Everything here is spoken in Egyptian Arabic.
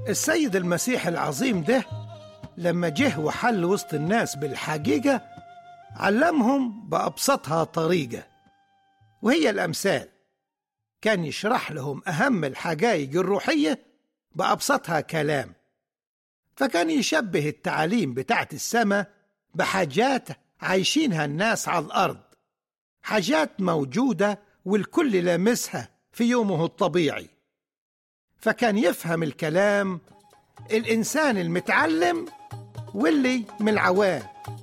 السيد المسيح العظيم ده لما جه وحل وسط الناس بالحقيقة علمهم بأبسطها طريقة وهي الأمثال كان يشرح لهم أهم الحقائق الروحية بأبسطها كلام فكان يشبه التعاليم بتاعت السماء بحاجات عايشينها الناس على الأرض حاجات موجودة والكل لامسها في يومه الطبيعي فكان يفهم الكلام الإنسان المتعلم واللي من العوام